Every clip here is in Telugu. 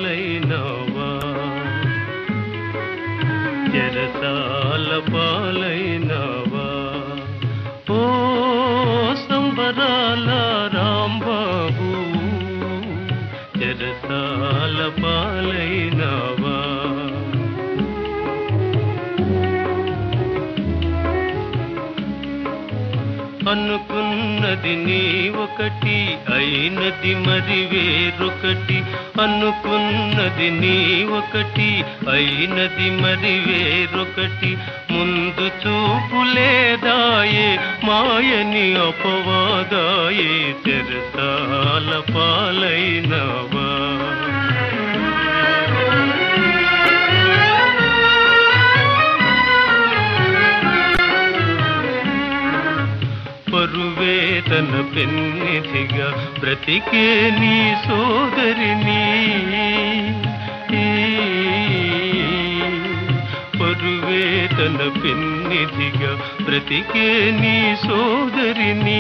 పాలైనవా చెరసాల పాలైనవా ఓ సంబరాల రాంబాబు చెరసాల పాలైనవా అనుకున్నది నీ ఒకటి అయినది మరి వేరొకటి అనుకున్నది నీ ఒకటి అయినది మరి వేరొకటి ముందు చూపు లేదాయే మాయని అపవాదాయే చెరసాల పాలైనవా పరువేతన పెన్నిధిగా బ్రతికే నీ సోదరిని పరువేతన పెన్నిధిగా బ్రతికే నీ సోదరిని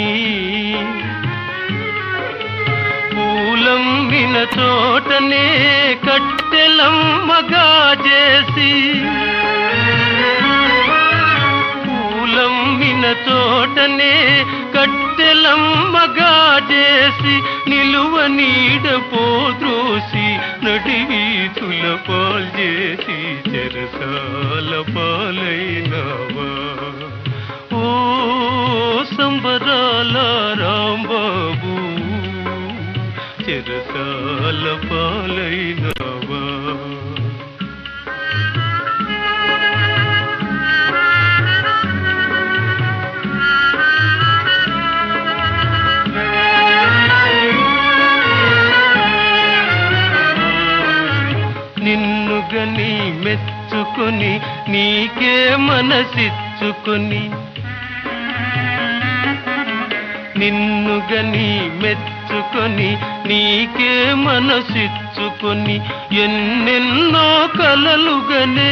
పూలమ్మిన చోటనే కట్టెలమ్మగా చేసి పూలమ్మిన చోటనే కట్టెలమ్మగా చేసి నిలువ నీడ పోద్రోసి నడివీధుల పాల్చేసి చెరసాల పాలైనవా ఓ సంబరాల రాంబాబు చెరసాల పాలైనవా నిన్ను గని మెచ్చుకొని నీకే మనసిచ్చుకొని నిన్ను గని మెచ్చుకొని నీకే మనసిచ్చుకొని ఎన్నెన్నో కలలుగనే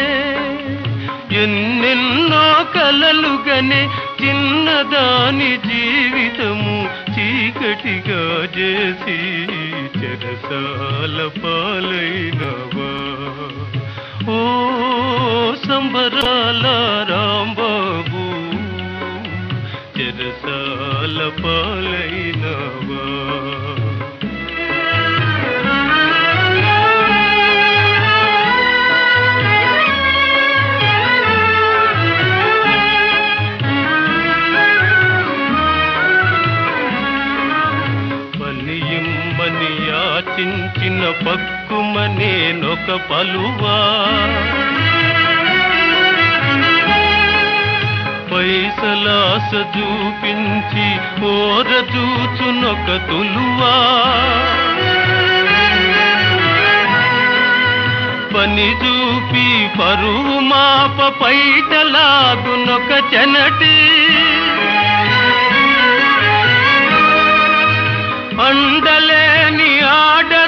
ఎన్నెన్నో కలలుగనే చిన్నదాని జీవితము చీకటిగా చేసి చెరసాల పాలైనవా ఓ సంబరాల రాంబాబు చెరసాల పాలైనవా పనియుమ్మని యాచించిన పక్కుమనేనొక పలువా పైసలాస చూపించి ఓర చూచునొక తులువా పని చూపి పరువు మాప పైటలాగునొక చెనటి అండలేని ఆడ